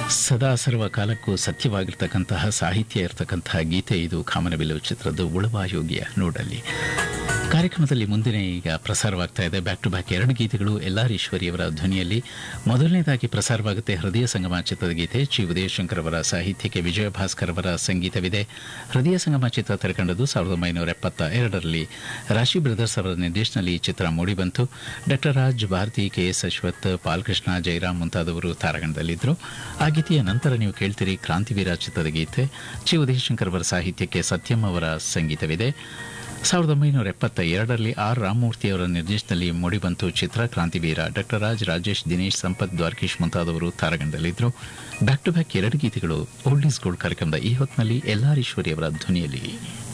ಸದಾ ಸರ್ವ ಕಾಲಕ್ಕೂ ಸತ್ಯವಾಗಿರ್ತಕ್ಕಂತಹ ಸಾಹಿತ್ಯ ಇರತಕ್ಕಂತಹ ಗೀತೆ ಇದು ಕಾಮನಬಿಲ್ಲು ಚಿತ್ರದ ಉಳವಾಯೋಗಿಯ ನೋಡಲ್ಲಿ ಕಾರ್ಯಕ್ರಮದಲ್ಲಿ ಮುಂದಿನ ಈಗ ಪ್ರಸಾರವಾಗ್ತಾ ಇದೆ ಬ್ಯಾಕ್ ಟು ಬ್ಯಾಕ್ ಎರಡು ಗೀತೆಗಳು ಎಲ್ಲಾರ್ ಈಶ್ವರಿಯವರ ಧ್ವನಿಯಲ್ಲಿ ಮೊದಲನೇದಾಗಿ ಪ್ರಸಾರವಾಗುತ್ತೆ ಹೃದಯ ಸಂಗಮ ಚಿತ್ರದ ಗೀತೆ ಚಿ ಉದಯಶಂಕರ್ ಅವರ ಸಾಹಿತ್ಯಕ್ಕೆ ವಿಜಯ ಭಾಸ್ಕರ್ ಅವರ ಸಂಗೀತವಿದೆ ಹೃದಯ ಸಂಗಮ ಚಿತ್ರ ತೆರೆಕಂಡದ್ದು ಸಾವಿರದ ಒಂಬೈನೂರ ಎಪ್ಪತ್ತ ಎರಡರಲ್ಲಿ ರಾಶಿ ಬ್ರದರ್ಸ್ ಅವರ ನಿರ್ದೇಶನದಲ್ಲಿ ಈ ಚಿತ್ರ ಮೂಡಿಬಂತು doctor Raj Bharathi K S Ashwath Balakrishna Jayaram ಮುಂತಾದವರು ತಾರಾಗಣದಲ್ಲಿದ್ದರು ಆ ಗೀತೆಯ ನಂತರ ನೀವು ಕೇಳ್ತೀರಿ ಕ್ರಾಂತಿವೀರ ಚಿತ್ರದ ಗೀತೆ ಚಿ ಉದಯಶಂಕರ್ ಅವರ ಸಾಹಿತ್ಯಕ್ಕೆ ಸತ್ಯಂ ಅವರ ಸಂಗೀತವಿದೆ ಸಾವಿರದ ಒಂಬೈನೂರ ಎಪ್ಪತ್ತ ಎರಡರಲ್ಲಿ ಆರ್ ರಾಮಮೂರ್ತಿ ಅವರ ನಿರ್ದೇಶನದಲ್ಲಿ ಮೂಡಿಬಂತು ಚಿತ್ರ ಕ್ರಾಂತಿವೀರ ಡಾಕ್ಟರ್ ರಾಜ್ ರಾಜೇಶ್ ದಿನೇಶ್ ಸಂಪತ್ ದ್ವಾರಕೀಶ್ ಮುಂತಾದವರು ತಾರಾಗಣದಲ್ಲಿದ್ದರು ಬ್ಯಾಕ್ ಟು ಬ್ಯಾಕ್ ಎರಡು ಗೀತೆಗಳು ಓಲ್ಡ್ ಈಸ್ ಗೋಲ್ಡ್ ಕಾರ್ಯಕ್ರಮದ ಈ ಹೊತ್ತಿನಲ್ಲಿ ಎಲ್ಲಾರೀಶ್ವರಿ ಅವರ ಧ್ವನಿಯಲ್ಲಿ